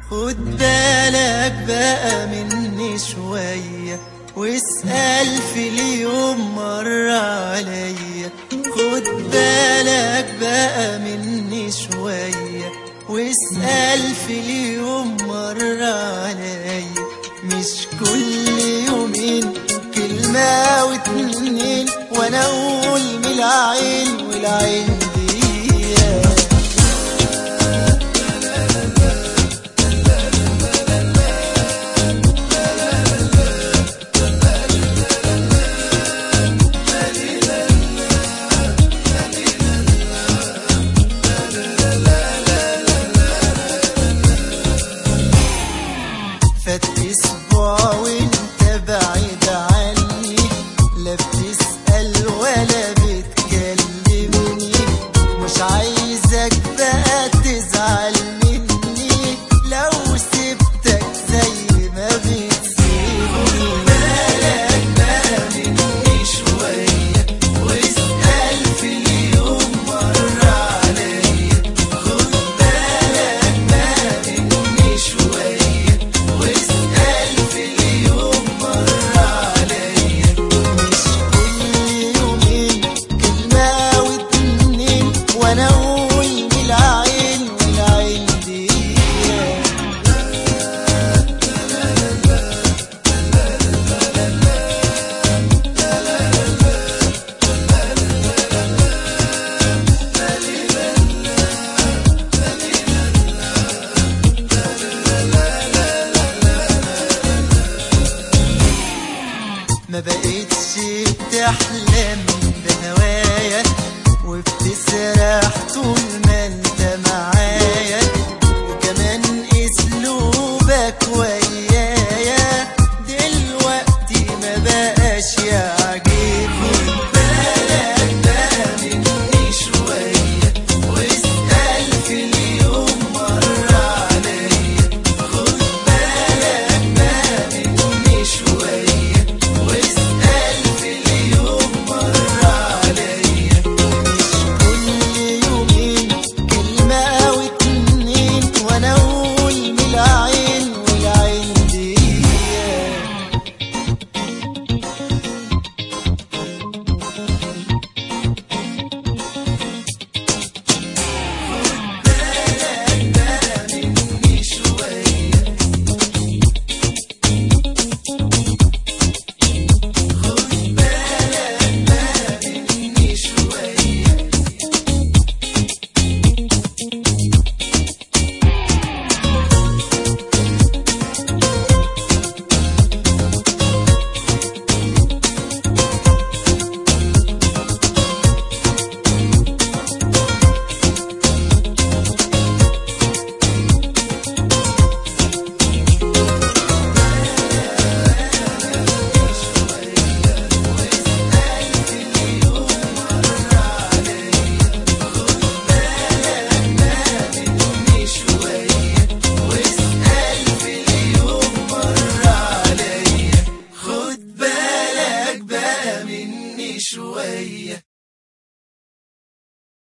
خد بالك بقى مني شوية واسأل في اليوم مرة عليا خد بالك بقى مني شوية واسأل في اليوم مرة عليا مش كل يومين كلمة واتنين وانا اقول من العين والعين دي فات اسبوع وانت بعيد عني لا بتسأل ولا بتكلمني مش عايزك بقى تزعل مني لو سبتك زي ما بتسيبني بالك بقى مني شوية واسأل في اليوم مرة عليا خد بالك بقى مني شوية واسأل في اليوم مرة عليا مش كل يومين كلمة واتنين وانا اقول من العين والعين دي ما بقتش بتحلم بهوايا وبتسرق